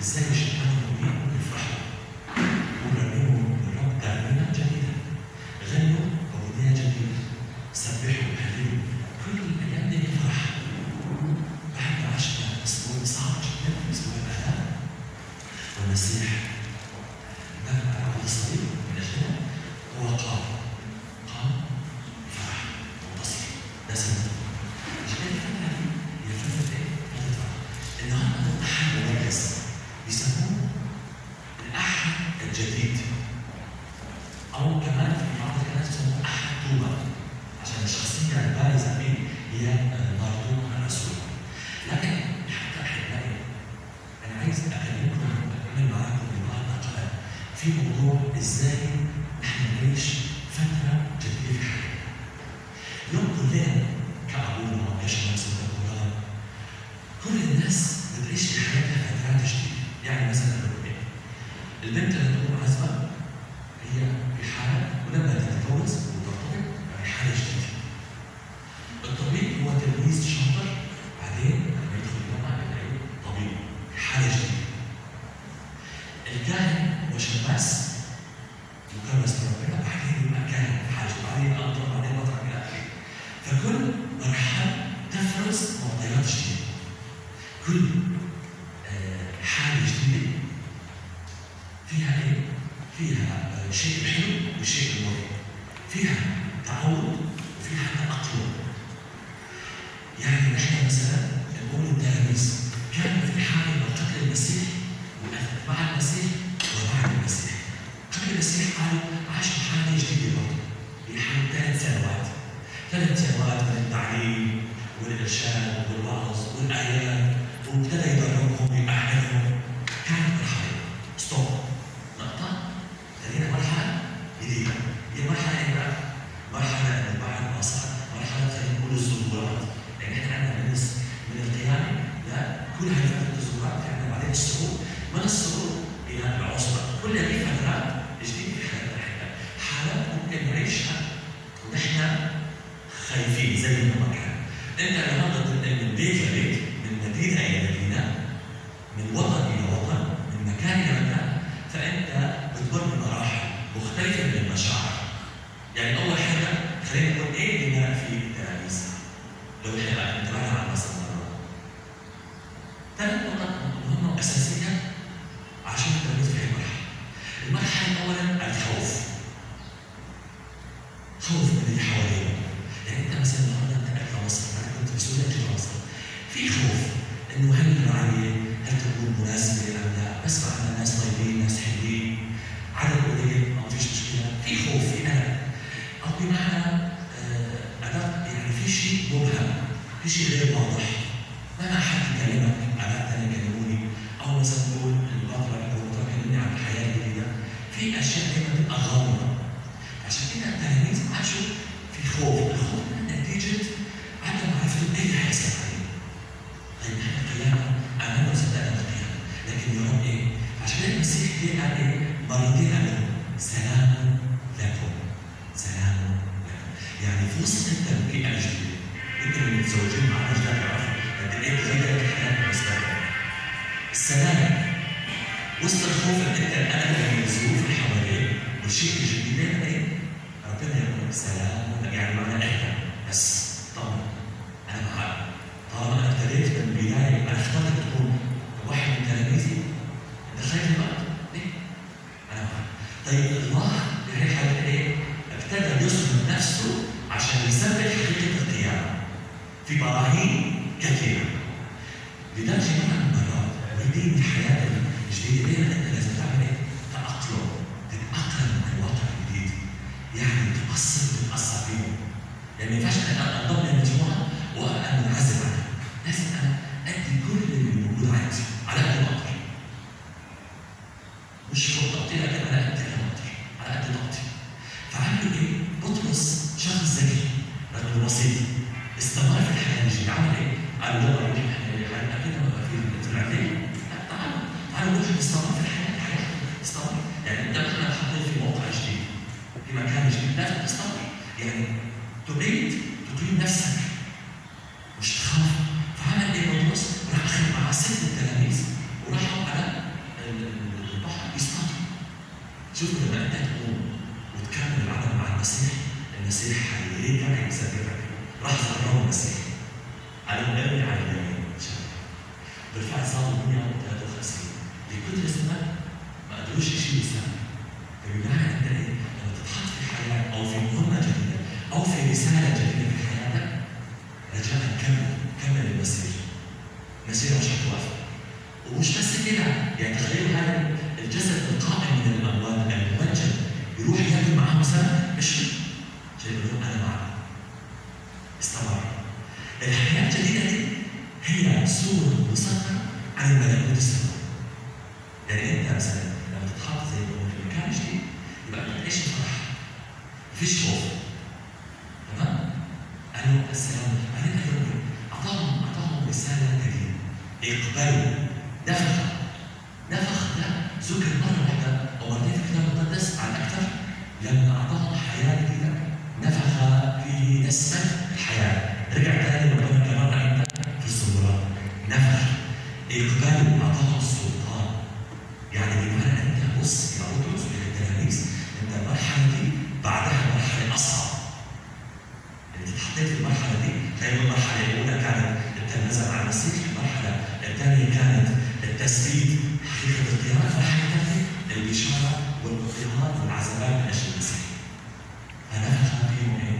ازاي يشتغلوا ويبقوا يفرحوا ورنموا للرب ترنيمه جديده غنوا اغنيه جديده سبحوا وهللوا كل الايام دي نفرح بعد ما عشنا اسبوع صعب جدا اسبوع الالام والمسيح لما على الصليب من اجلنا هو قام قام بفرح وانتصر ده سنة عشان الفترة دي هي فترة ايه؟ فترة فرح النهارده أحد مميز بيسموه الأحد الجديد أو كمان في بعض الناس يسموه أحد توبة عشان الشخصية البارزة فيه هي مردوم الرسول لكن حتى أحبائي أنا عايز أكلمكم أكمل معاكم النهارده قلم في موضوع إزاي نحن نعيش فترة جديدة في حياتنا. اليوم كلنا كأبونا وكشمس وكقرآن كل الناس بتعيش في حياتها فترات جديدة، يعني مثلا نقول إيه؟ البنت اللي تكون عازبة هي في حالة ولما تتجوز وترتبط في حالة جديدة. الطبيب هو تلميذ شاطر بعدين لما يدخل الجامعة يلاقي طبيب في حالة جديدة. الكاهن هو شماس مكرس ربنا بعدين يبقى كاهن في حاجة بعدين أنظر بعدين بطرق إلى آخره. فكل مرحلة تفرز معطيات جديدة. كل آه، حالة جديدة فيها ايه؟ فيها آه، شيء حلو وشيء مر. فيها تعود وفيها تأقلم. يعني نحن مثلا نقول التلاميذ كانوا في حالة من قتل المسيح ومع المسيح وبعد المسيح. قبل المسيح قالوا عاشوا حالة جديدة برضه. هي حالة ثلاث سنوات. ثلاث سنوات من التعليم والإرشاد والوعظ والآيات وابتدى يدربهم ويأهلهم. كانت مرحلة ستوب نقطة خلينا مرحلة جديدة هي مرحلة إيه بقى؟ مرحلة إنه بعد ما صار مرحلة خلينا نقول الظهورات لأن إحنا عندنا من الس- من القيامة لا كل هاي فترة الظهورات يعني بعدين الصعود من الصعود إلى العصبة كل هذه فترات جديدة في حياتنا إحنا حالات ممكن نعيشها ونحن خايفين زي ما كان أنت النهارده بتنقل من بيت لبيت من مدينة إلى مدينة من وطن الى وطن من مكان الى مكان فانت بتمر بمراحل مختلفه من المشاعر يعني اول حاجه خلينا نقول ايه بناء في التلاميذ لو احنا بقى انتبهنا على مثلا ثلاث نقط مهمه واساسيه عشان التلاميذ في هذه المرحله المرحله اولا الخوف خوف من اللي حوالينا يعني انت مثلا النهارده انت قاعد في مصر انا كنت في سوريا جيت مصر في خوف انه هل الرعايه هل تكون مناسبه ام لا؟ بسمع عن ناس طيبين ناس حلوين عدد قليل ما فيش مشكله في خوف في قلق او بمعنى آه، ادق يعني في شيء مبهم في شيء غير واضح ما حد كلمك اباء ثاني كلموني او مثلا نقول البطرة او البطرة كلمني عن الحياه الجديده في اشياء دائما بتبقى غامضه عشان كده التلاميذ عاشوا في خوف الخوف من نتيجه عدم معرفتهم ايه اللي هيحصل عليهم طيب احنا القيامة أمام صدقنا القيامة لكن يا رب إيه؟ عشان كده المسيح جه قال إيه؟ مرتين قال لهم سلام لكم سلام لكم يعني في وسط أنت البيئة الجديدة أنت اللي متزوجين مع رجال تعرفوا قد إيه تغيرت الحياة بالنسبة لهم السلام وسط الخوف ان انت القلق من الظروف اللي حواليك والشيء الجديد دايما ايه؟ ربنا يقول سلام يعني معنى اهدى بس طمن انا معاك طالما انا ابتديت من البدايه انا اخترتك تكون واحد من تلاميذي انت خايف الوقت ليه؟ انا معاك طيب الله بهي الحاله ايه؟ ابتدى يصمم نفسه عشان يثبت حقيقه القيامه في براهين كثيره لدرجه من المرات ودي من الحياه الجديده دايما انت لازم تعمل ايه؟ تاقلم تتاقلم مع الواقع الجديد يعني تاثر وتاثر فيه يعني ما ينفعش انا انضم للمجموعه وانا منعزل عنها لازم انا ادي كل اللي موجود عندي على قد ما اقدر مش فوق طاقتي لكن على قد ما اقدر على قد طاقتي فعملوا ايه؟ بطرس شخص ذكي رجل بسيط استمر في الحياه الجديده عمل ايه؟ قال لا اروح احنا اكيد في في العلم لا تعالوا تعالوا نروح نستمر في الحياه الحياه استمر يعني انت مثلا حطيت في موقع جديد في مكان جديد لازم تستمر يعني تريد تقيم نفسك مش تخاف فعمل ايه بطرس؟ راح اخذ مع ست التلاميذ وراحوا على شوفوا لما انت تقوم وتكمل العمل مع المسيح المسيح حيرجع يسببك راح ذكرهم المسيح على اليمين على اليمين بالفعل صار 153 لكل اسمك ما قدروش يشيلوا سنه فبمعنى انت ايه لما تتحط في حياه او في مهمه جديده او في رساله جديده في حياتك رجاء كمل كمل المسير المسير مش هتوقف ومش بس كده يعني تخيلوا هذا الجسد القائم من الاموات الممجد يروح ياكل معاهم سنه مش عشان يقول لهم انا معك استمر الحياه الجديده دي هي صوره مسطره عن الملكوت السماوي يعني انت مثلا لما تتحط زي ما في مكان جديد يبقى انت تعيش فرح مفيش خوف تمام؟ قالوا السلام بعدين قالوا اعطاهم اعطاهم رساله جديده اقبلوا نفخ نفخ ده ذكر مره واحده او مرتين في الكتاب المقدس عن اكثر لما اعطاهم حياه جديده نفخ فيه نسمه الحياه رجع تاني ربنا كمان عندنا في الصبورات نفخ اقبلوا اعطاهم السلطان يعني بمعنى انت بص الى بطرس التلاميذ انت المرحله دي بعدها مرحله اصعب انت اتحطيت في المرحله دي زي المرحله الاولى كانت التلمذه مع المسيح المرحله الثانيه كانت التثبيت حقيقه القيامه المرحله الثالثه البشاره والاضطهاد والعذابات من اجل المسيح فنفخ فيهم ايه؟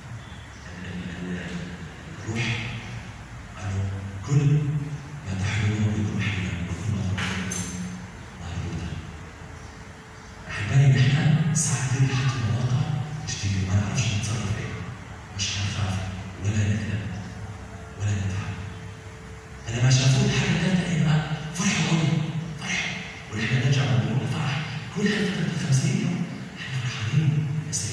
الروح قالوا كل ما تحلونه بكم حلا وكل ما تطلبونه مردودا احبائي نحن ساعات كثير بنحط مواقع جديده ما نعرفش نتصرف ايه مش هنخاف ولا نقلق ولا نتعب انا ما شافوا الحاجه الثالثه ايه بقى؟ فرحوا قوي فرحوا ونحن نرجع نقول الفرح كل هذه فتره 50 يوم احنا فرحانين يا سيدي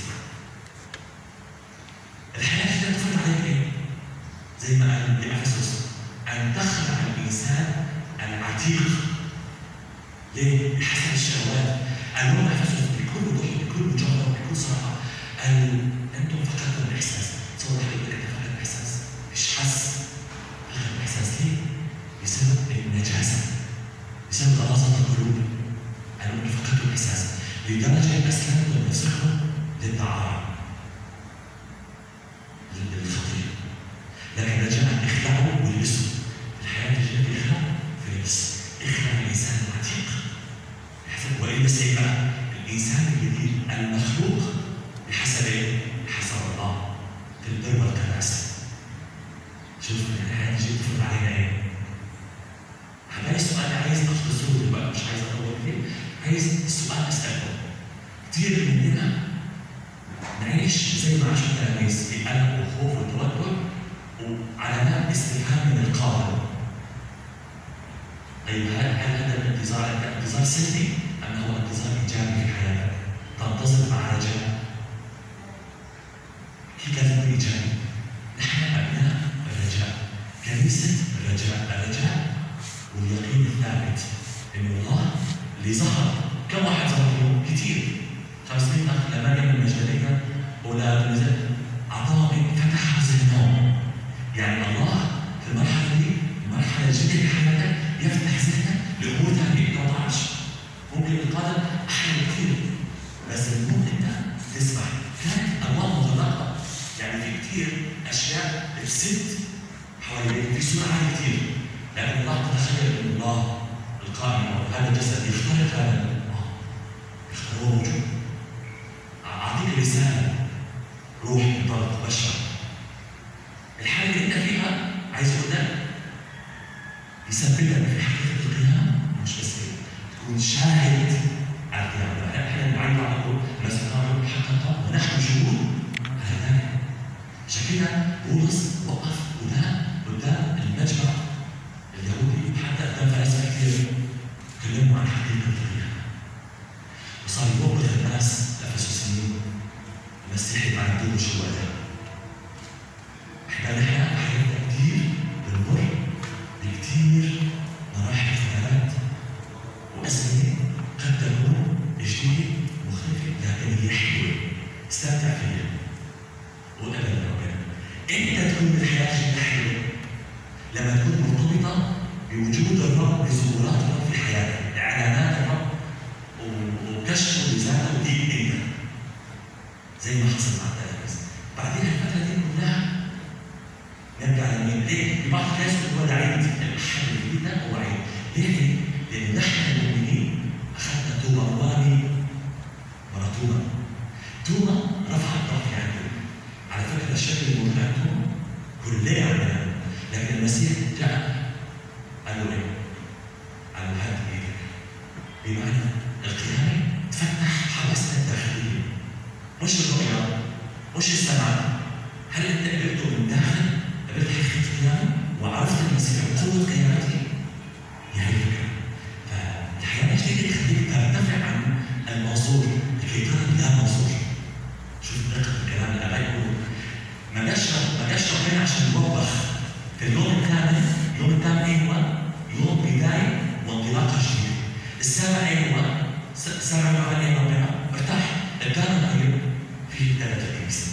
الحياه كده تفرض عليك ايه؟ زي ما قال لافسس ان تخلع الانسان العتيق ليه؟ بحسب الشهوات قال لهم افسس بكل وضوح بكل جوهر بكل صراحه قال انتم فقدتم الاحساس تصور حضرتك انت فقدت الاحساس مش حاسس فقدت الاحساس ليه؟ بسبب النجاسه بسبب غلاظه القلوب قالوا انتم فقدتوا الاحساس لدرجه اسلمتم نفسكم للدعاره للخطيه لكن رجاء اخلعوا والبسوا الحياه الجديده اخلع في لبس اخلع الانسان العتيق بحسب والبس ايه بقى؟ الانسان الجديد المخلوق بحسب ايه؟ بحسب الله في البر والقداسه شوف الحياه الجديده تفرض علينا ايه؟ هلاقي السؤال عايز اختصره بقى مش عايز اطول فيه عايز السؤال اساله كتير مننا نعيش زي ما عاشوا التلاميذ في قلق وخوف وتوتر وعلامات استفهام من القادم طيب هل هل هذا الانتظار انتظار سلبي ام هو انتظار ايجابي في حياتك؟ تنتظر مع رجاء في كلمه ايجابي نحن ابناء الرجاء كنيسه الرجاء الرجاء واليقين الثابت ان الله اللي ظهر كم واحد ظهر اليوم؟ كثير 500 اخ لما من المجانين اولاد نزل اعطاهم فتح ذهنهم يعني الله في المرحله دي المرحله الجديده في حياتك يفتح ذهنك لامور ثانيه انت ما تعرفش ممكن القادم احلى كثير بس المهم انت تسمع كانت ابواب مغلقه يعني في كثير اشياء بتسد حواليك في سرعه عاليه كثير لكن الله تتخيل ان الله القائم او هذا الجسد يخترق هذا يخترق هو موجود اعطيك رساله روح انطلق بشر الحاله اللي انت فيها عايز قدام يثبتك في حقيقه القيامه مش بس كده تكون شاهد على القيامه احنا بنعيد على طول نستطيع حقا ونحن شهود على ذلك عشان كده بولس وقف قدام قدام المجمع اليهودي حتى قدام فلاسفه كثير تكلموا عن حقيقه القيامه وصار يوبخ الناس الافسسيين المسيح ما عندوش وقتها احنا نحن حياتنا كثير بنمر بكثير مراحل اختلافات وازمنه قد تكون جديده مختلفه لكن هي حلوه استمتع فيها وابدا ربنا امتى تكون الحياه جدا حلوه؟ لما تكون مرتبطه بوجود الرب بظهورات الرب في حياتك اعلانات الرب وكشفه لذاته زي ما حصل مع التلاميذ بعدين الفتره دي كلها نرجع لمين؟ ليه؟ في بعض الناس هو ده عيد الحد الجديد ده هو عيد ليه؟ لان نحن المؤمنين اخذنا توبه رواني ورا توبه توبه رفعت ضغط عنده على فكره الشكل الموجود عندهم كلنا عندنا لكن المسيح جاء قال له ايه؟ قال له هات ايدك بمعنى القيامه تفتح حواسنا الداخليه مش الرؤيه مش السمع هل انت قبلته من داخل؟ قبلت حقيقه القيامه وعرفت المسيح وقوه قيامته؟ هي هي الفكره فالحياه الجديده تخليك ترتفع عن المنظور لكي ترى بلا منظور شوف دقه الكلام الاباء يقولوا ما جاش ما جاش ربنا عشان يوبخ في اليوم الثامن اليوم الثامن ايه هو؟ يوم بدايه وانطلاقه جديده السابع ايه هو؟ السابع عمل ايه ربنا؟ ارتاح الثامن طيب في ثلاث الكنيسه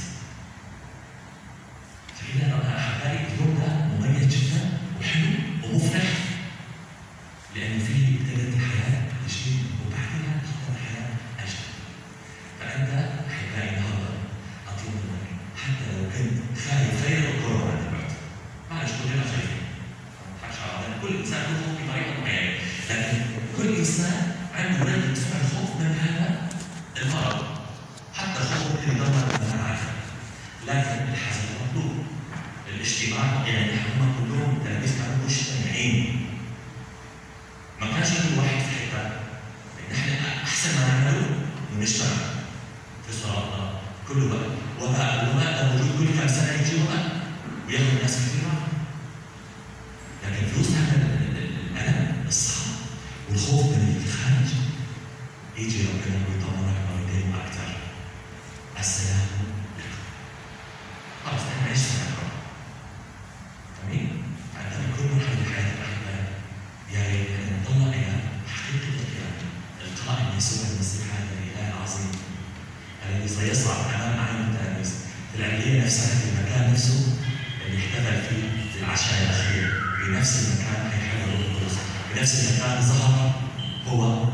فكده انا احبائي اليوم ده مميز جدا وحلو ومفرح لان فيه ابتدت الحياه الجديده وبعدها تبدا الحياه اجدد فانت احبائي النهارده اطلب منك حتى لو كنت خايف غير الكورونا دلوقتي معلش كلنا خايفين ما نضحكش على بعضنا كل انسان له خوف بطريقه معينه لكن كل انسان عنده ردة فعل خوف من هذا المرض حتى الخوف ممكن يدمر المناعه لكن الحذر مطلوب الاجتماع يعني هم كلهم تلاميذ كانوا مجتمعين ما كانش كل واحد في حته نحن احسن ما نعمله انه نجتمع في صلاتنا كل وقت وباء الوباء ده موجود كل كم سنه يجي وقت وياخذ ناس كثير معه لكن في وسط هذا الالم الصعب والخوف من الخارج يجي ربنا ويطمنك مرتين واكثر السلام لكم خلاص احنا عشنا معكم امين عندما كل مرحله في حياتك احبائي يا ريت ان نطلع الى حقيقه القيامه القائم يسوع المسيح هذا الاله العظيم الذي سيصعد امام اعين التلاميذ العليه نفسها في المكان نفسه اللي احتفل فيه في العشاء الاخير في نفس المكان حيحل الروح القدس في نفس المكان ظهر هو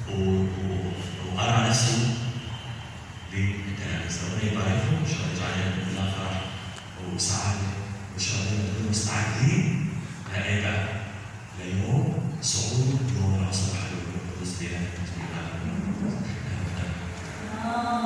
وارى نفسه للتلاميذ ربنا يباركهم ان شاء الله يجعلنا كلنا فرح وسعاده وان شاء الله نكون مستعدين لايه ليوم صعود يوم العصر حلول القدس بلا